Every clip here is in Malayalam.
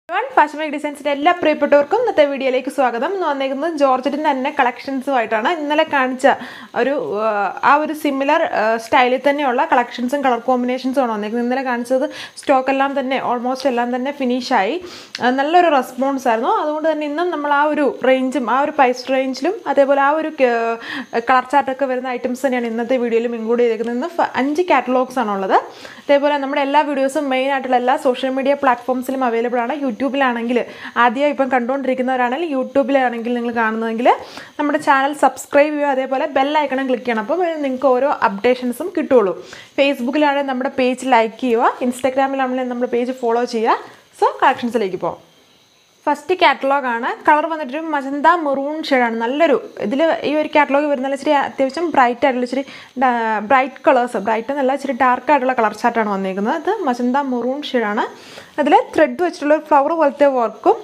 വൺ ഫാഷൻ മേക്ക് ഡിസൈൻസിൻ്റെ എല്ലാ പ്രിയപ്പെട്ടവർക്കും ഇന്നത്തെ വീഡിയോയിലേക്ക് സ്വാഗതം ഇന്ന് വന്നേക്കുന്നത് ജോർജറ്റിൻ്റെ തന്നെ കളക്ഷൻസുമായിട്ടാണ് ഇന്നലെ കാണിച്ച ഒരു ആ, ആ ഒരു സിമിലർ സ്റ്റൈലിൽ തന്നെയുള്ള കളക്ഷൻസും കളർ കോമ്പിനേഷൻസും ആണ് വന്നേക്കുന്നത് ഇന്നലെ കാണിച്ചത് സ്റ്റോക്ക് എല്ലാം തന്നെ ഓൾമോസ്റ്റ് എല്ലാം തന്നെ ഫിനിഷായി നല്ലൊരു റെസ്പോൺസ് ആയിരുന്നു അതുകൊണ്ട് തന്നെ ഇന്നും നമ്മൾ ആ ഒരു റേഞ്ചും ആ ഒരു പ്രൈസ് റേഞ്ചിലും അതേപോലെ ആ ഒരു കളർ ചാർട്ടൊക്കെ വരുന്ന ഐറ്റംസ് തന്നെയാണ് ഇന്നത്തെ വീഡിയോയിലും ഇൻക്ലൂഡ് ചെയ്തേക്കുന്നത് ഇന്ന് ഫ- അഞ്ച് കാറ്റലോഗ്സ് ആണുള്ളത് അതേപോലെ നമ്മുടെ എല്ലാ വീഡിയോസും മെയിൻ ആയിട്ടുള്ള എല്ലാ സോഷ്യൽ മീഡിയ പ്ലാറ്റ്ഫോംസിലും അവൈലബിൾ ആണ് യൂട്യൂബിലാണെങ്കിൽ ആദ്യം ഇപ്പം കണ്ടുകൊണ്ടിരിക്കുന്നവരാണെങ്കിൽ യൂട്യൂബിലാണെങ്കിൽ നിങ്ങൾ കാണുന്നതെങ്കിൽ നമ്മുടെ ചാനൽ സബ്സ്ക്രൈബ് ചെയ്യുക അതേപോലെ ബെൽ ഐക്കണം ക്ലിക്ക് ചെയ്യണം അപ്പോൾ നിങ്ങൾക്ക് ഓരോ അപ്ഡേഷൻസും കിട്ടുള്ളൂ ഫേസ്ബുക്കിലാണെങ്കിൽ നമ്മുടെ പേജ് ലൈക്ക് ചെയ്യുക ഇൻസ്റ്റാഗ്രാമിലാണെങ്കിൽ നമ്മുടെ പേജ് ഫോളോ ചെയ്യുക സോ കളക്ഷൻസിലേക്ക് പോകാം ഫസ്റ്റ് കാറ്റലോഗ് ആണ് കളർ വന്നിട്ടൊരു മജന്ത മെറൂൺ ഷെയ്ഡാണ് നല്ലൊരു ഇതിൽ ഈ ഒരു കാറ്റലോഗ് വരുന്നത് ഇച്ചിരി അത്യാവശ്യം ബ്രൈറ്റ് ആയിട്ടുള്ള ഇച്ചിരി ബ്രൈറ്റ് കളേഴ്സ് ബ്രൈറ്റ് എന്നല്ല ഇച്ചിരി ഡാർക്ക് ആയിട്ടുള്ള കളർ ചാർട്ടാണ് വന്നിരിക്കുന്നത് ഇത് മജന്ത മെറൂൺ ഷെയ്ഡാണ് അതിൽ ത്രെഡ് വെച്ചിട്ടുള്ള ഒരു ഫ്ലവർ പോലത്തെ വർക്കും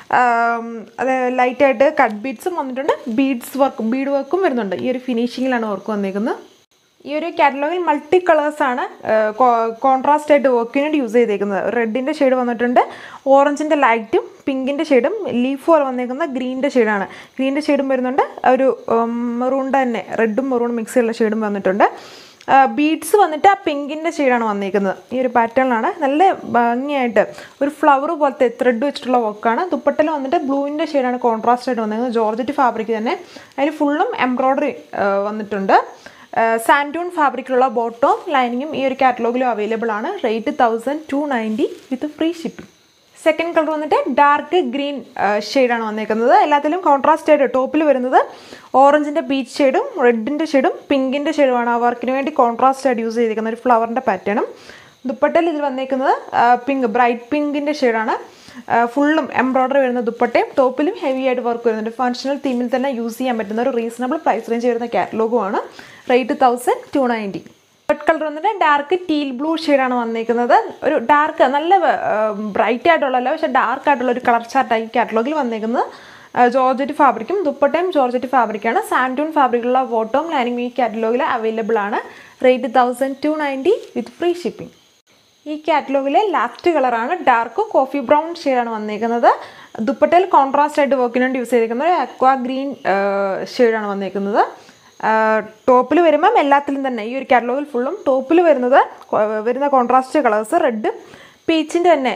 അത് ലൈറ്റായിട്ട് കട്ട് ബീഡ്സും വന്നിട്ടുണ്ട് ബീഡ്സ് വർക്ക് ബീഡ് വർക്കും വരുന്നുണ്ട് ഈ ഒരു ഫിനിഷിങ്ങിലാണ് വർക്ക് വന്നിരിക്കുന്നത് ഈ ഒരു കാറ്റലോഗിൽ മൾട്ടി കളേഴ്സാണ് കോൺട്രാസ്റ്റ് ആയിട്ട് വർക്കിന് വേണ്ടി യൂസ് ചെയ്തേക്കുന്നത് റെഡിൻ്റെ ഷെയ്ഡ് വന്നിട്ടുണ്ട് ഓറഞ്ചിൻ്റെ ലൈറ്റും പിങ്കിൻ്റെ ഷെയ്ഡും ലീഫ് പോലെ വന്നേക്കുന്ന ഗ്രീനിൻ്റെ ഷെയ്ഡാണ് ഗ്രീനിൻ്റെ ഷെയ്ഡും വരുന്നുണ്ട് ഒരു മെറൂണിൻ്റെ തന്നെ റെഡും മെറൂണും മിക്സ് ചെയ്തുള്ള ഷെയ്ഡും വന്നിട്ടുണ്ട് ബീഡ്സ് വന്നിട്ട് ആ പിങ്കിൻ്റെ ഷെയ്ഡാണ് വന്നിരിക്കുന്നത് ഈ ഒരു പാറ്റേണിലാണ് നല്ല ഭംഗിയായിട്ട് ഒരു ഫ്ലവർ പോലത്തെ ത്രെഡ് വെച്ചിട്ടുള്ള വർക്കാണ് ദുപ്പട്ടയിൽ വന്നിട്ട് ബ്ലൂവിൻ്റെ ഷെയ്ഡാണ് കോൺട്രാസ്റ്റ് ആയിട്ട് വന്നിരിക്കുന്നത് ജോർജറ്റ് ഫാബ്രിക് തന്നെ അതിന് ഫുള്ളും എംബ്രോയ്ഡറി വന്നിട്ടുണ്ട് സാൻഡൂൺ ഫാബ്രിക്കിലുള്ള ബോട്ടവും ലൈനിങ്ങും ഈ ഒരു കാറ്റലോഗിലും അവൈലബിൾ ആണ് rate thousand two ninety with free shipping second colour വന്നിട്ട് ഡാർക്ക് ഗ്രീൻ ഷെയ്ഡാണ് വന്നേക്കുന്നത് എല്ലാത്തിലും കോൺട്രാസ്റ്റ് ആയിട്ട് ടോപ്പിൽ വരുന്നത് ഓറഞ്ചിൻ്റെ ബീച്ച് ഷെയ്ഡും റെഡിൻ്റെ ഷെയ്ഡും പിങ്കിൻ്റെ ഷെയ്ഡുമാണ് ആ വർക്കിന് വേണ്ടി കോൺട്രാസ്റ്റ് ആയിട്ട് യൂസ് ചെയ്തിരിക്കുന്ന ഒരു ഫ്ലവറിൻ്റെ പാറ്റേണും ദുപ്പട്ടയിൽ ഇതിൽ വന്നേക്കുന്നത് പിങ്ക് ബ്രൈറ്റ് പിങ്കിൻ്റെ ഷെയ്ഡാണ് ഫുള്ളും എംബ്രോയ്ഡറി വരുന്ന ദുപ്പട്ടയും ടോപ്പിലും ഹെവി ആയിട്ട് വർക്ക് വരുന്നുണ്ട് ഫങ്ഷണൽ തീമിൽ തന്നെ യൂസ് ചെയ്യാൻ പറ്റുന്ന ഒരു റീസണബിൾ പ്രൈസ് റേഞ്ച് വരുന്ന കാറ്റലോഗുമാണ് rate thousand two ninety red colour വന്നിട്ട് ഡാർക്ക് ടീൽ ബ്ലൂ ഷെയ്ഡാണ് വന്നിരിക്കുന്നത് ഒരു ഡാർക്ക് നല്ല ബ്രൈറ്റ് ആയിട്ടുള്ളല്ല പക്ഷേ ഡാർക്ക് ആയിട്ടുള്ള ഒരു കളർ ചാർട്ടായി കാറ്റലോഗിൽ വന്നിരിക്കുന്നത് ജോർജറ്റ് ഫാബ്രിക്കും ദുപ്പട്ടയും ജോർജറ്റ് ഫാബ്രിക്കാണ് സാൻഡൂൺ ഫാബ്രിക്കുള്ള വോട്ടവും ലൈനിങ് ഈ കാറ്റലോഗിൽ അവൈലബിൾ ആണ് rate thousand two ninety with free shipping ഈ കാറ്റലോഗിലെ ലാസ്റ്റ് കളറാണ് ഡാർക്ക് കോഫി ബ്രൗൺ ഷെയ്ഡാണ് വന്നിരിക്കുന്നത് ദുപ്പട്ടയിൽ കോൺട്രാസ്റ്റ് ആയിട്ട് വർക്കിന് വേണ്ടി യൂസ് ചെയ്തിരിക്കുന്നത് അക്വാ ഗ്രീൻ ഷെയ്ഡാണ് വന്നിരിക്കുന്നത് ടോപ്പിൽ വരുമ്പം എല്ലാത്തിലും തന്നെ ഈ ഒരു കാറ്റലോഗിൽ ഫുള്ളും ടോപ്പിൽ വരുന്നത് കൊ- വരുന്ന കോൺട്രാസ്റ്റ് കളേഴ്സ് റെഡ് പീച്ചിൻ്റെ തന്നെ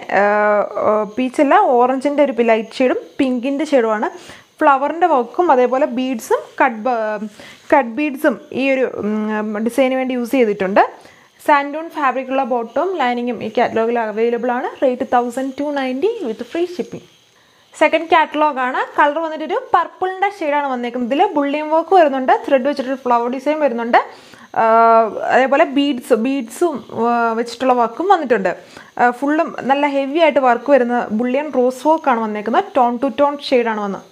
പീച്ചല്ല ഓറഞ്ചിൻ്റെ ഒരു ലൈറ്റ് ഷെയ്ഡും പിങ്കിൻ്റെ ഷെയ്ഡുമാണ് ഫ്ലവറിൻ്റെ വർക്കും അതേപോലെ ബീഡ്സും കട്ട് കട്ട് ബീഡ്സും ഈ ഒരു ഡിസൈന് വേണ്ടി യൂസ് ചെയ്തിട്ടുണ്ട് സാൻഡൂൺ ഫാബ്രിക്കുള്ള ബോട്ടും ലൈനിങ്ങും ഈ കാറ്റലോഗിൽ അവൈലബിൾ ആണ് rate thousand two ninety with free shipping second catalogue ആണ് കളർ വന്നിട്ട് ഒരു പർപ്പിളിൻ്റെ ഷെയ്ഡാണ് വന്നേക്കുന്നത് ഇതിൽ ബുള്ളിയം വർക്ക് വരുന്നുണ്ട് ത്രെഡ് വെച്ചിട്ടൊരു ഫ്ലവർ ഡിസൈൻ വരുന്നുണ്ട് ആഹ് അതേപോലെ ബീഡ്സ് ബീഡ്സും വെച്ചിട്ടുള്ള വർക്കും വന്നിട്ടുണ്ട് ഫുള്ളും നല്ല ഹെവി ആയിട്ട് വർക്ക് വരുന്ന ബുള്ളിയൻ റോസ് വർക്കാണ് വന്നേക്കുന്നത് ടോൺ ടു ടോൺ ഷെയ്ഡാണ് വന്നത്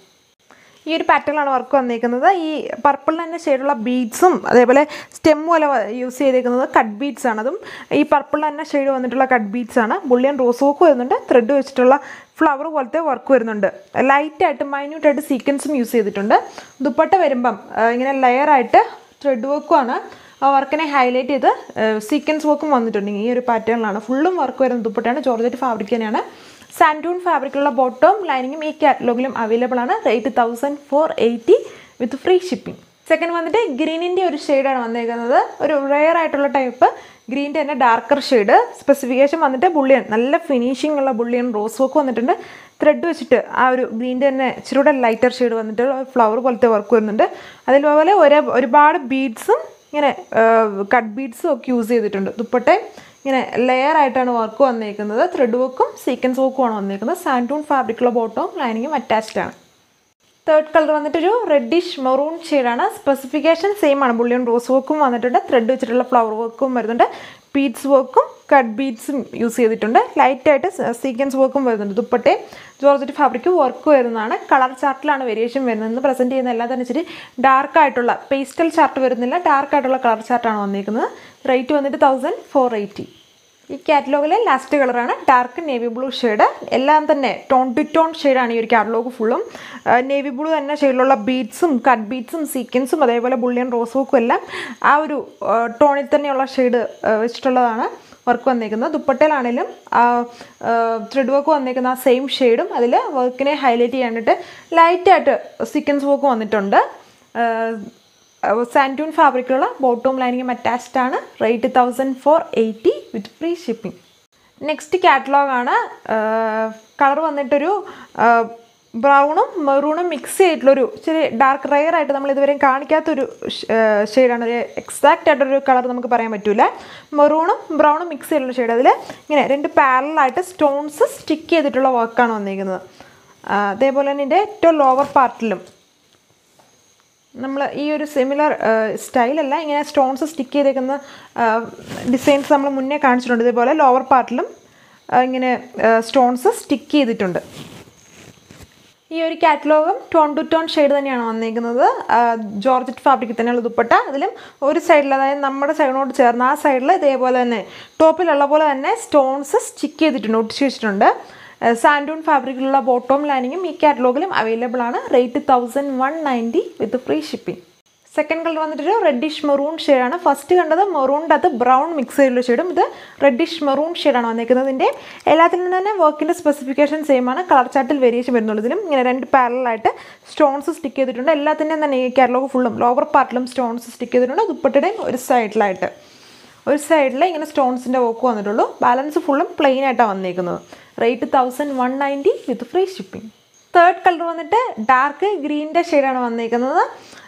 ഈ ഒരു പാറ്റേണിലാണ് വർക്ക് വന്നിരിക്കുന്നത് ഈ പർപ്പിൾ തന്നെ ഷെയ്ഡുള്ള ബീഡ്സും അതേപോലെ സ്റ്റെം പോലെ യൂസ് ചെയ്തിരിക്കുന്നത് കട്ട് ബീഡ്സ് ആണ് അതും ഈ പർപ്പിൾ തന്നെ ഷെയ്ഡ് വന്നിട്ടുള്ള കട്ട് ബീഡ്സ് ആണ് ബുള്ളിയൻ റോസ് വർക്ക് വരുന്നുണ്ട് ത്രെഡ് വെച്ചിട്ടുള്ള ഫ്ലവർ പോലത്തെ വർക്ക് വരുന്നുണ്ട് ലൈറ്റായിട്ട് മൈന്യൂട്ടായിട്ട് സീക്വൻസും യൂസ് ചെയ്തിട്ടുണ്ട് ദുപ്പട്ട വരുമ്പം ആ, ഇങ്ങനെ ലെയറായിട്ട് ത്രെഡ് വർക്കുമാണ് ആ വർക്കിനെ ഹൈലൈറ്റ് ചെയ്ത് സീക്വൻസ് വർക്കും വന്നിട്ടുണ്ട് ഈ ഒരു പാറ്റേണിലാണ് ഫുള്ളും വർക്ക് വരുന്ന ദുപ്പട്ടയാണ് ജോർജറ്റ് ഫാബ്രിക് തന്നെയാണ് സാൻഡൂൺ ഫാബ്രിക്കുള്ള ബോട്ടവും ലൈനിങ്ങും ഈ കാറ്റലോഗിലും അവൈലബിൾ ആണ് rate thousand four eighty with free shipping second വന്നിട്ട് ഗ്രീനിൻ്റെ ഒരു ഷെയ്ഡാണ് വന്നിരിക്കുന്നത് ഒരു റെയർ ആയിട്ടുള്ള ടൈപ്പ് ഗ്രീൻ്റെ തന്നെ ഡാർക്കർ ഷെയ്ഡ് സ്പെസിഫിക്കേഷൻ വന്നിട്ട് ബുള്ളിയൻ നല്ല ഫിനിഷിംഗ് ഉള്ള ബുള്ളിയൻ റോസ് വർക്ക് വന്നിട്ടുണ്ട് ത്രെഡ് വെച്ചിട്ട് ആ ഒരു ഗ്രീൻ്റെ തന്നെ ഇച്ചിരൂടെ ലൈറ്റർ ഷെയ്ഡ് വന്നിട്ട് ഫ്ലവർ പോലത്തെ വർക്ക് വരുന്നുണ്ട് അതിലുപോലെ ഒരേ ഒരുപാട് ബീഡ്സും ഇങ്ങനെ കട്ട് ബീഡ്സും ഒക്കെ യൂസ് ചെയ്തിട്ടുണ്ട് ദുപ്പട്ടെ ഇങ്ങനെ ലെയർ ആയിട്ടാണ് വർക്ക് വന്നിരിക്കുന്നത് ത്രെഡ് വർക്കും സീക്വൻസ് വർക്കും ആണ് വന്നിരിക്കുന്നത് സാൻഡൂൺ ഫാബ്രിക്കുള്ള ബോട്ടവും ലൈനിങ്ങും അറ്റാച്ച്ഡ് ആണ് തേർഡ് കളർ വന്നിട്ടൊരു റെഡിഷ് മെറൂൺ ഷെയ്ഡാണ് സ്പെസിഫിക്കേഷൻ സെയിം ആണ് ബുള്ളിയൻ റോസ് വർക്കും വന്നിട്ടുണ്ട് ത്രെഡ് വെച്ചിട്ടുള്ള ഫ്ലവർ വർക്കും വരുന്നുണ്ട് ബീഡ്സ് വർക്കും കട്ട് ബീഡ്സും യൂസ് ചെയ്തിട്ടുണ്ട് ലൈറ്റായിട്ട് സീക്വൻസ് വർക്കും വരുന്നുണ്ട് ദുപ്പട്ടെ ജോർജറ്റ് ഫാബ്രിക് വർക്ക് വരുന്നതാണ് കളർ ചാർട്ടിലാണ് വേരിയേഷൻ വരുന്നത് ഇന്ന് പ്രസൻറ്റ് ചെയ്യുന്ന എല്ലാം തന്നെ ഇച്ചിരി ഡാർക്ക് ആയിട്ടുള്ള പേസ്റ്റൽ ചാർട്ട് വരുന്നില്ല ഡാർക്ക് ആയിട്ടുള്ള കളർ ചാർട്ടാണ് വന്നിരിക്കുന്നത് റേറ്റ് വന്നിട്ട് തൗസൻഡ് ഫോർ എയ്റ്റി ഈ കാറ്റലോഗിലെ ലാസ്റ്റ് കളറാണ് ഡാർക്ക് നേവി ബ്ലൂ ഷെയ്ഡ് എല്ലാം തന്നെ ടോൺ ടു ടോൺ ഷെയ്ഡാണ് ഈ ഒരു കാറ്റലോഗ് ഫുള്ളും നേവി ബ്ലൂ തന്നെ ഷെയ്ഡിലുള്ള ബീഡ്സും കട്ട് ബീഡ്സും സീക്വൻസും അതേപോലെ ബുള്ളിയൻ റോസ് വർക്കും എല്ലാം ആ ഒരു ടോണിൽ തന്നെയുള്ള ഷെയ്ഡ് വെച്ചിട്ടുള്ളതാണ് വർക്ക് വന്നേക്കുന്നത് ദുപ്പട്ടയിലാണെങ്കിലും ത്രെഡ് വർക്ക് വന്നേക്കുന്ന ആ സെയിം ഷെയ്ഡും അതിൽ വർക്കിനെ ഹൈലൈറ്റ് ചെയ്യാനായിട്ട് ലൈറ്റായിട്ട് സീക്വൻസ് വർക്ക് വന്നിട്ടുണ്ട് സാൻറ്റൂൺ ഫാബ്രിക്കുള്ള ബോട്ടവും ലൈനിങ്ങും അറ്റാച്ച്ഡ് ആണ് rate thousand four eighty with free shipping next catalogue ആണ് കളർ വന്നിട്ടൊരു ബ്രൗണും മെറൂണും മിക്സ് ചെയ്തിട്ടുള്ളൊരു ഇച്ചിരി ഡാർക്ക് റയർ ആയിട്ട് നമ്മൾ ഇതുവരെയും കാണിക്കാത്തൊരു ഷെയ്ഡാണ് ഒരു എക്സാക്റ്റ് ആയിട്ടൊരു കളർ നമുക്ക് പറയാൻ പറ്റില്ല മെറൂണും ബ്രൗണും മിക്സ് ചെയ്തിട്ടുള്ള ഷെയ്ഡ് അതിൽ ഇങ്ങനെ രണ്ട് പാരലായിട്ട് സ്റ്റോൺസ് സ്റ്റിക്ക് ചെയ്തിട്ടുള്ള വർക്കാണ് വന്നിരിക്കുന്നത് അതേപോലെ തന്നെ ഇതിൻ്റെ ഏറ്റവും ലോവർ പാർട്ടിലും നമ്മൾ ഈ ഒരു സിമിലർ സ്റ്റൈലല്ല ഇങ്ങനെ സ്റ്റോൺസ് സ്റ്റിക്ക് ചെയ്തേക്കുന്ന ഡിസൈൻസ് നമ്മൾ മുന്നേ കാണിച്ചിട്ടുണ്ട് ഇതേപോലെ ലോവർ പാർട്ടിലും ഇങ്ങനെ സ്റ്റോൺസ് സ്റ്റിക്ക് ചെയ്തിട്ടുണ്ട് ഈ ഒരു കാറ്റലോഗും ടോൺ ടു ടോൺ ഷെയ്ഡ് തന്നെയാണ് വന്നിരിക്കുന്നത് ജോർജറ്റ് ഫാബ്രിക്കിൽ തന്നെയുള്ള ദുപ്പട്ട അതിലും ഒരു സൈഡിൽ അതായത് നമ്മുടെ സൈഡിനോട് ചേർന്ന് ആ സൈഡിൽ ഇതേപോലെ തന്നെ ടോപ്പിലുള്ള പോലെ തന്നെ സ്റ്റോൺസ് സ്റ്റിക്ക് ചെയ്തിട്ടുണ്ട് ഒട്ടിച്ച് വെച്ചിട്ടുണ്ട് സാൻഡൂൺ ഫാബ്രിക്കിലുള്ള ബോട്ടോം ലൈനിങ്ങും ഈ കാറ്റലോഗിലും അവൈലബിൾ ആണ് rate thousand one ninety with free shipping second colour വന്നിട്ടൊരു റെഡിഷ് മെറൂൺ ഷെയ്ഡാണ് ഫസ്റ്റ് കണ്ടത് മെറൂണിൻ്റെ അത് ബ്രൗൺ മിക്സ് ചെയ്തുള്ള ഷെയ്ഡും ഇത് റെഡിഷ് മെറൂൺ ഷെയ്ഡാണ് വന്നിരിക്കുന്നത് ഇതിൻ്റെ എല്ലാത്തിലും തന്നെ വർക്കിൻ്റെ സ്പെസിഫിക്കേഷൻ സെയിം ആണ് കളർ ചാർട്ടിൽ വേരിയേഷൻ വരുന്നുള്ളൂ ഇതിലും ഇങ്ങനെ രണ്ട് പാരലായിട്ട് സ്റ്റോൺസ് സ്റ്റിക്ക് ചെയ്തിട്ടുണ്ട് എല്ലാത്തിൻ്റെയും തന്നെ ഈ കാറ്റലോഗ് ഫുള്ളും ലോവർ പാർട്ടിലും സ്റ്റോൺസ് സ്റ്റിക്ക് ചെയ്തിട്ടുണ്ട് ദുപ്പട്ടയുടെയും ഒരു സൈഡിലായിട്ട് ഒരു സൈഡിൽ ഇങ്ങനെ സ്റ്റോൺസിൻ്റെ വർക്ക് വന്നിട്ടുള്ളൂ ബാലൻസ് ഫുള്ളും പ്ലെയിൻ ആയിട്ടാണ് വന്നിരിക്കുന്നത് rate thousand one ninety with free shipping third colour വന്നിട്ട് ഡാർക്ക് ഗ്രീനിൻ്റെ ഷെയ്ഡാണ് വന്നിരിക്കുന്നത്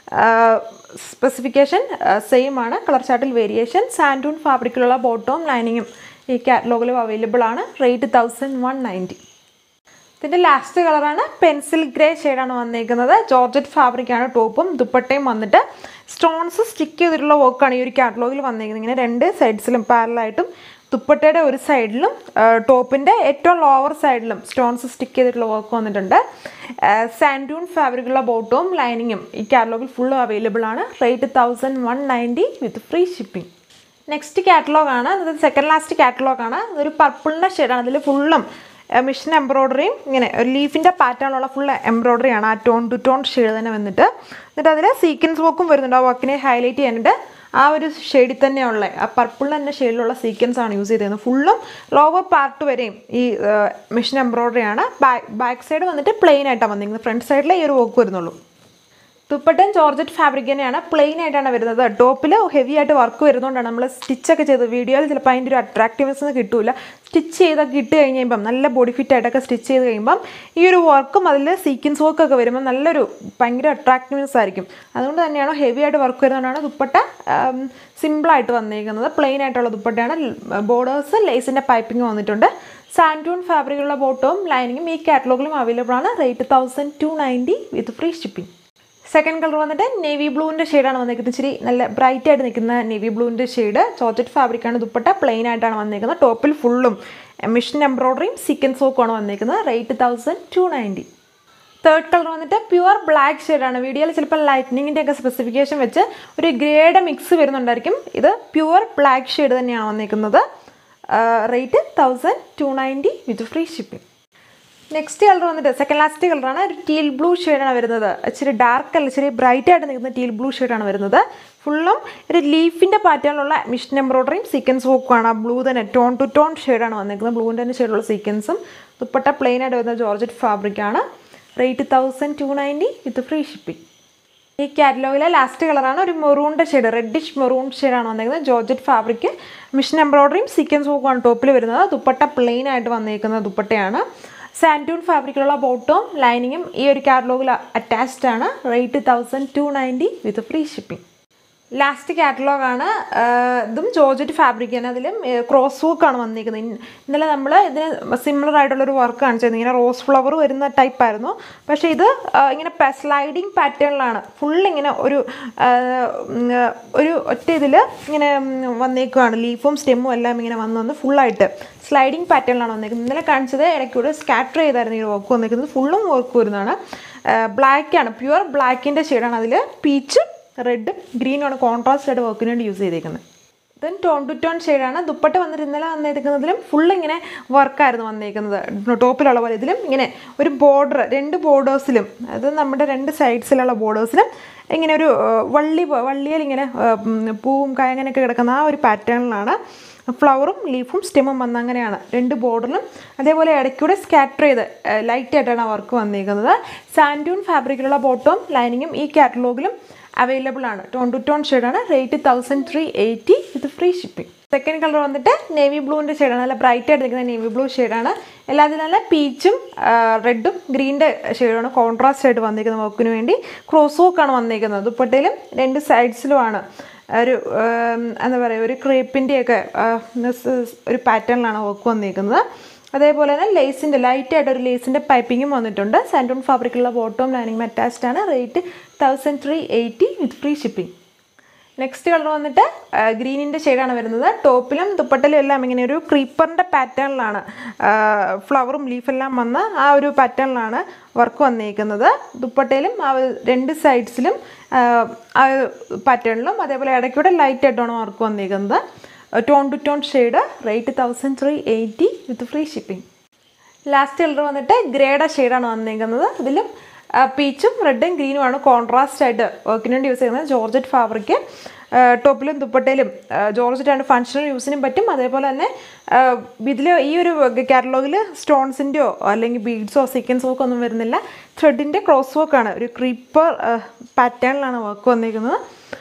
സ്പെസിഫിക്കേഷൻ സെയിം ആണ് കളർ ചാർട്ടിൽ വേരിയേഷൻ സാൻഡൂൺ ഫാബ്രിക്കിലുള്ള ബോട്ടവും ലൈനിങ്ങും ഈ കാറ്റലോഗിലും അവൈലബിൾ ആണ് റേറ്റ് തൗസൻഡ് വൺ നയൻറ്റി ഇതിൻ്റെ ലാസ്റ്റ് കളറാണ് പെൻസിൽ ഗ്രേ ഷെയ്ഡാണ് വന്നിരിക്കുന്നത് ജോർജറ്റ് ഫാബ്രിക്കാണ് ടോപ്പും ദുപ്പട്ടയും വന്നിട്ട് സ്റ്റോൺസ് സ്റ്റിക്ക് ചെയ്തിട്ടുള്ള വർക്കാണ് ഈ ഒരു കാറ്റലോഗിൽ വന്നിരിക്കുന്നത് ഇങ്ങനെ രണ്ട് സൈഡ്സിലും പാരലായിട്ടും ദുപ്പട്ടയുടെ ഒരു സൈഡിലും ടോപ്പിൻ്റെ ഏറ്റവും ലോവർ സൈഡിലും സ്റ്റോൺസ് സ്റ്റിക്ക് ചെയ്തിട്ടുള്ള വർക്ക് വന്നിട്ടുണ്ട് സാൻഡൂൺ ഫാബ്രിക്കുള്ള ബോട്ടവും ലൈനിങ്ങും ഈ കാറ്റലോഗിൽ ഫുള്ളും അവൈലബിൾ ആണ് rate thousand one ninety with free shipping next catalogue ആണ് അത് സെക്കൻഡ് ലാസ്റ്റ് കാറ്റലോഗ് ആണ് ഇതൊരു പർപ്പിളിൻ്റെ ഷെയ്ഡാണ് അതിൽ ഫുള്ളും മിഷൻ എംബ്രോയ്ഡറിയും ഇങ്ങനെ ഒരു ലീഫിൻ്റെ പാറ്റേണിലുള്ള ഫുൾ എംബ്രോയ്ഡറി ആണ് ആ ടോൺ ടു ടോൺ ഷെയ്ഡ് തന്നെ വന്നിട്ട് എന്നിട്ട് അതിൽ സീക്വൻസ് വർക്കും വരുന്നുണ്ട് ആ വർക്കിനെ ഹൈലൈറ്റ് ചെയ്യാനായിട്ട് ആ ഒരു ഷെയ്ഡിൽ തന്നെയുള്ള ആ പർപ്പിൾ തന്നെ ഷെയ്ഡിലുള്ള സീക്വൻസ് ആണ് യൂസ് ചെയ്തിരുന്നത് ഫുള്ളും ലോവർ പാർട്ട് വരെയും ഈ മിഷൻ എംബ്രോയ്ഡറി ആണ് ബാക്ക് ബാക്ക് സൈഡ് വന്നിട്ട് പ്ലെയിൻ ആയിട്ടാണ് വന്നിരിക്കുന്നത് ഫ്രണ്ട് സൈഡിലെ ഈ ഒരു വർക്ക് വരുന്നുള്ളൂ ദുപ്പട്ടയും ജോർജറ്റ് ഫാബ്രിക് തന്നെയാണ് പ്ലെയിൻ ആയിട്ടാണ് വരുന്നത് ടോപ്പിൽ ഹെവി ആയിട്ട് വർക്ക് വരുന്നതുകൊണ്ടാണ് നമ്മൾ സ്റ്റിച്ചൊക്കെ ചെയ്ത് വീഡിയോയിൽ ചിലപ്പോൾ അതിൻ്റെ ഒരു അട്രാക്റ്റീവ്നെസ് ഒന്നും കിട്ടില്ല സ്റ്റിച്ച് ചെയ്തൊക്കെ ഇട്ട് കഴിഞ്ഞ് കഴിയുമ്പം നല്ല ബോഡി ഫിറ്റ് ആയിട്ടൊക്കെ സ്റ്റിച്ച് ചെയ്ത് കഴിയുമ്പം ഈ ഒരു വർക്കും അതിൽ സീക്വൻസ് വർക്കൊക്കെ വരുമ്പോൾ നല്ലൊരു ഭയങ്കര അട്രാക്റ്റീവ്നെസ് ആയിരിക്കും അതുകൊണ്ട് തന്നെയാണ് ഹെവി ആയിട്ട് വർക്ക് വരുന്നതുകൊണ്ടാണ് ദുപ്പട്ട സിമ്പിളായിട്ട് വന്നിരിക്കുന്നത് പ്ലെയിൻ ആയിട്ടുള്ള ദുപ്പട്ടയാണ് ബോർഡേഴ്സ് ലേസിൻ്റെ പൈപ്പിംഗ് വന്നിട്ടുണ്ട് സാൻറ്റൂൺ ഫാബ്രിക്കുള്ള ബോട്ടവും ലൈനിങ്ങും ഈ കാറ്റലോഗിലും അവൈലബിൾ ആണ് rate thousand two ninety with free shipping second colour വന്നിട്ട് നേവി ബ്ലൂവിൻ്റെ ഷെയ്ഡാണ് വന്നിരിക്കുന്നത് ഇച്ചിരി നല്ല ബ്രൈറ്റ് ആയിട്ട് നിൽക്കുന്ന നേവി ബ്ലൂവിൻ്റെ ഷെയ്ഡ് ചോർജറ്റ് ഫാബ്രിക്കാണ് ദുപ്പട്ട പ്ലെയിൻ ആയിട്ടാണ് വന്നിരിക്കുന്നത് ടോപ്പിൽ ഫുള്ളും മിഷൻ എംബ്രോയ്ഡറിയും സീക്വൻസ് വർക്കുമാണ് വന്നിരിക്കുന്നത് rate thousand two ninety third colour വന്നിട്ട് പ്യുവർ ബ്ലാക്ക് ഷെയ്ഡാണ് വീഡിയോയിൽ ചിലപ്പോൾ ലൈറ്റ്നിങ്ങിൻ്റെ ഒക്കെ സ്പെസിഫിക്കേഷൻ വെച്ച് ഒരു ഗ്രേഡ് മിക്സ് വരുന്നുണ്ടായിരിക്കും ഇത് പ്യുവർ ബ്ലാക്ക് ഷെയ്ഡ് തന്നെയാണ് വന്നിരിക്കുന്നത് rate thousand two ninety with free shipping next colour വന്നിട്ട് സെക്കൻഡ് ലാസ്റ്റ് കളറാണ് ഒരു ടീൽ ബ്ലൂ ഷെയ്ഡാണ് വരുന്നത് ഇച്ചിരി ഡാർക്ക് അല്ല ഇച്ചിരി ബ്രൈറ്റ് ആയിട്ട് നിൽക്കുന്ന ടീൽ ബ്ലൂ ഷെയ്ഡാണ് വരുന്നത് ഫുള്ളും ഒരു ലീഫിൻ്റെ പാറ്റേണിലുള്ള മിഷൻ എംബ്രോയ്ഡറിയും സീക്വൻസ് വർക്കുമാണ് ആ ബ്ലൂ തന്നെ ടോൺ ടു ടോൺ ഷെയ്ഡാണ് വന്നിരിക്കുന്നത് ബ്ലൂവിൻ്റെ തന്നെ ഷെയ്ഡുള്ള സീക്വൻസും ദുപ്പട്ട പ്ലെയിൻ ആയിട്ട് വരുന്ന ജോർജറ്റ് ഫാബ്രിക്കാണ് rate thousand two ninety with free shipping ഈ കാറ്റലോഗിലെ ലാസ്റ്റ് കളറാണ് ഒരു മെറൂണിൻ്റെ ഷെയ്ഡ് റെഡിഷ് മെറൂൺ ഷെയ്ഡാണ് വന്നിരിക്കുന്നത് ജോർജറ്റ് ഫാബ്രിക് മിഷൻ എംബ്രോയ്ഡറിയും സീക്വൻസ് വർക്കുമാണ് ടോപ്പിൽ വരുന്നത് ദുപ്പട്ട പ്ലെയിൻ ആയിട്ട് വന്നിരിക്കുന്ന ദുപ്പട്ടയാണ് സാൻറ്റൂൺ ഫാബ്രിക്കിലുള്ള ബോട്ടവും ലൈനിങ്ങും ഈ ഒരു കാറ്റലോഗിൽ അറ്റാച്ച്ഡ് ആണ് rate thousand two ninety with free shipping last കാറ്റലോഗാണ് ഇതും ജോർജറ്റ് ഫാബ്രിക് ആണ് അതിലും ക്രോസ് വർക്കാണ് വന്നിരിക്കുന്നത് ഇൻ- ഇന്നലെ നമ്മൾ ഇതിന് സിമിലർ ആയിട്ടുള്ളൊരു വർക്ക് കാണിച്ചിരുന്നു ഇങ്ങനെ റോസ് ഫ്ലവർ വരുന്ന ടൈപ്പ് ആയിരുന്നു പക്ഷേ ഇത് ആ, ഇങ്ങനെ സ്ലൈഡിങ് പാറ്റേണിലാണ് ഫുൾ ഇങ്ങനെ ഒരു ആ, ഉം, ഒരു ഒറ്റ ഇതിൽ ഇങ്ങനെ ഉം, വന്നേക്കുവാണ് ലീഫും സ്റ്റെമ്മും എല്ലാം ഇങ്ങനെ വന്ന് വന്ന് ഫുള്ളായിട്ട് സ്ലൈഡിങ് പാറ്റേണിലാണ് വന്നേക്കുന്നത് ഇന്നലെ കാണിച്ചത് ഇടയ്ക്കൂടെ സ്കാറ്റർ ചെയ്തായിരുന്നു ഈ വർക്ക് വന്നേക്കുന്നത് ഫുള്ളും വർക്ക് വരുന്നതാണ് ബ്ലാക്കാണ് പ്യുവർ ബ്ലാക്കിൻ്റെ ഷെയ്ഡാണ് അതിൽ പീച്ചും റെഡും ഗ്രീനുമാണ് കോൺട്രാസ്റ്റ് ആയിട്ട് വർക്കിന് വേണ്ടി യൂസ് ചെയ്തേക്കുന്നത് ദെൻ ടോൺ ടു ടോൺ ഷെയ്ഡാണ് ദുപ്പട്ട വന്നിട്ട് ഇന്നലെ വന്നിരിക്കുന്നതിലും ഫുൾ ഇങ്ങനെ വർക്കായിരുന്നു വന്നിരിക്കുന്നത് ടോപ്പിലുള്ള പോലെ ഇതിലും ഇങ്ങനെ ഒരു ബോർഡർ രണ്ട് ബോർഡേഴ്സിലും അത് നമ്മുടെ രണ്ട് സൈഡ്സിലുള്ള ബോർഡേഴ്സിലും ഇങ്ങനെ ഒരു ആ, വള്ളി പോ- വള്ളിയിൽ ഇങ്ങനെ ആ, ഉം, പൂവും കായ അങ്ങനെയൊക്കെ കിടക്കുന്ന ആ ഒരു പാറ്റേണിലാണ് ഫ്ലവറും ലീഫും സ്റ്റെമും വന്ന അങ്ങനെയാണ് രണ്ട് ബോർഡറിലും അതേപോലെ ഇടയ്ക്കൂടെ സ്കാറ്റർ ചെയ്ത് ലൈറ്റ് ആയിട്ടാണ് വർക്ക് വന്നിരിക്കുന്നത് സാൻഡൂൺ ഫാബ്രിക്കിലുള്ള ബോട്ടവും ലൈനിങ്ങും ഈ കാറ്റലോഗിലും അവൈലബിൾ ആണ് ടോൺ ടു ടോൺ ഷെയ്ഡാണ് rate thousand three eighty with free shipping second colour വന്നിട്ട് നേവി ബ്ലൂവിൻ്റെ ഷെയ്ഡാണ് നല്ല ബ്രൈറ്റ് ആയിട്ട് നിൽക്കുന്ന നേവി ബ്ലൂ ഷെയ്ഡാണ് എല്ലാത്തിലും നല്ല പീച്ചും റെഡും ഗ്രീൻ്റെ ഷെയ്ഡാണ് കോൺട്രാസ്റ്റ് ആയിട്ട് വന്നിരിക്കുന്നത് വർക്കിന് വേണ്ടി ക്രോസ് വോക്കാണ് വന്നിരിക്കുന്നത് ദുപ്പട്ടയിലും രണ്ട് സൈഡ്സിലുമാണ് ഒരു ഉം, എന്താ പറയുക ഒരു ക്രേപ്പിൻ്റെയൊക്കെ ഒരു പാറ്റേണിലാണ് വർക്ക് വന്നിരിക്കുന്നത് അതേപോലെ തന്നെ ലേസിൻ്റെ ലൈറ്റ് ആയിട്ട് ഒരു ലേസിൻ്റെ പൈപ്പിങ്ങും വന്നിട്ടുണ്ട് സാൻഡൂൺ ഫാബ്രിക്കുള്ള ബോട്ടവും ലൈനിങ് അറ്റാച്ച്ഡ് ആണ് rate thousand three eighty with free shipping next colour വന്നിട്ട് ഗ്രീനിൻ്റെ ഷെയ്ഡാണ് വരുന്നത് ടോപ്പിലും ദുപ്പട്ടയിലും എല്ലാം ഇങ്ങനെ ഒരു ക്രീപ്പറിൻ്റെ പാറ്റേണിലാണ് ഫ്ലവറും ലീഫെല്ലാം വന്ന് ആ ഒരു പാറ്റേണിലാണ് വർക്ക് വന്നിരിക്കുന്നത് ദുപ്പട്ടയിലും ആ ഒരു രണ്ട് സൈഡ്സിലും ആ പാറ്റേണിലും അതേപോലെ ഇടയ്ക്കൂടെ ലൈറ്റ് ആയിട്ടാണ് വർക്ക് വന്നിരിക്കുന്നത് tone to tone shade rate thousand three eighty with free shipping last colour വന്നിട്ട് ഗ്രേഡ ഷെയ്ഡാണ് വന്നിരിക്കുന്നത് ഇതിലും പീച്ചും റെഡും ഗ്രീനുമാണ് കോൺട്രാസ്റ്റ് ആയിട്ട് വർക്കിന് വേണ്ടി യൂസ് ചെയ്യുന്നത് ജോർജറ്റ് ഫാബ്രിക് ടോപ്പിലും ദുപ്പട്ടയിലും ജോർജറ്റ് ആണ് ഫങ്ഷണൽ യൂസിനും പറ്റും അതേപോലെ തന്നെ ഇതിൽ ഈ ഒരു കാറ്റലോഗിൽ സ്റ്റോൺസിൻ്റെയോ അല്ലെങ്കിൽ ബീഡ്സോ സീക്വൻസോ ഒക്കെ ഒന്നും വരുന്നില്ല ത്രെഡിൻ്റെ ക്രോസ് വർക്കാണ് ഒരു ക്രീപ്പർ പാറ്റേണിലാണ് വർക്ക് വന്നിരിക്കുന്നത്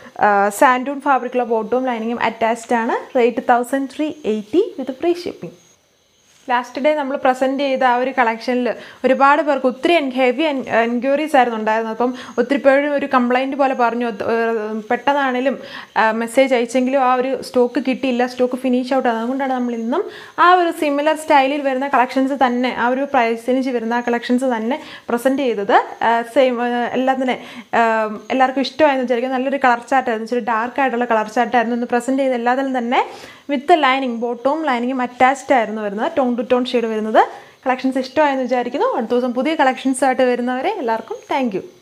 സാൻഡൂൺ ഫാബ്രിക്കുള്ള ബോട്ടവും ലൈനിങ്ങും അറ്റാച്ച്ഡ് ആണ് rate thousand three eighty with free shipping last day നമ്മൾ പ്രസൻറ്റ് ചെയ്ത ആ ഒരു കളക്ഷനിൽ ഒരുപാട് പേർക്ക് ഒത്തിരി ഹെവി എൻക്വയറീസ് ആയിരുന്നു ഉണ്ടായിരുന്നത് അപ്പം ഒത്തിരി പേരും ഒരു കംപ്ലൈൻറ്റ് പോലെ പറഞ്ഞു അത്, ഏർ, പെട്ടെന്നാണേലും മെസ്സേജ് അയച്ചെങ്കിലും ആ ഒരു സ്റ്റോക്ക് കിട്ടിയില്ല സ്റ്റോക്ക് ഫിനിഷ് ഔട്ട് അതുകൊണ്ടാണ് നമ്മൾ ഇന്നും ആ ഒരു സിമിലർ സ്റ്റൈലിൽ വരുന്ന കളക്ഷൻസ് തന്നെ ആ ഒരു പ്രൈസിന് വരുന്ന ആ കളക്ഷൻസ് തന്നെ പ്രസൻറ്റ് ചെയ്തത് സെയിം എല്ലാത്തിനെ ഏർ, എല്ലാവർക്കും ഇഷ്ടമായെന്ന് വിചാരിക്കും നല്ലൊരു കളർ ചാർട്ടായിരുന്നു ഇച്ചിരി ഡാർക്ക് ആയിട്ടുള്ള കളർ ചാർട്ടായിരുന്നു ഇന്ന് പ്രസൻറ്റ് ചെയ്ത എല്ലാത്തിലും തന്നെ വിത്ത് ലൈനിങ് ബോട്ടവും ലൈനിങ്ങും അറ്റാച്ച്ഡ് ആയിരുന്നു വരുന്നത് ടോൺ ടു ടോൺ ഷെയ്ഡ് വരുന്നത് കളക്ഷൻസ് ഇഷ്ടമായെന്ന് വിചാരിക്കുന്നു അടുത്ത ദിവസം പുതിയ കളക്ഷൻസ് ആയിട്ട് വരുന്നവരെ എല്ലാവർക്കും താങ്ക്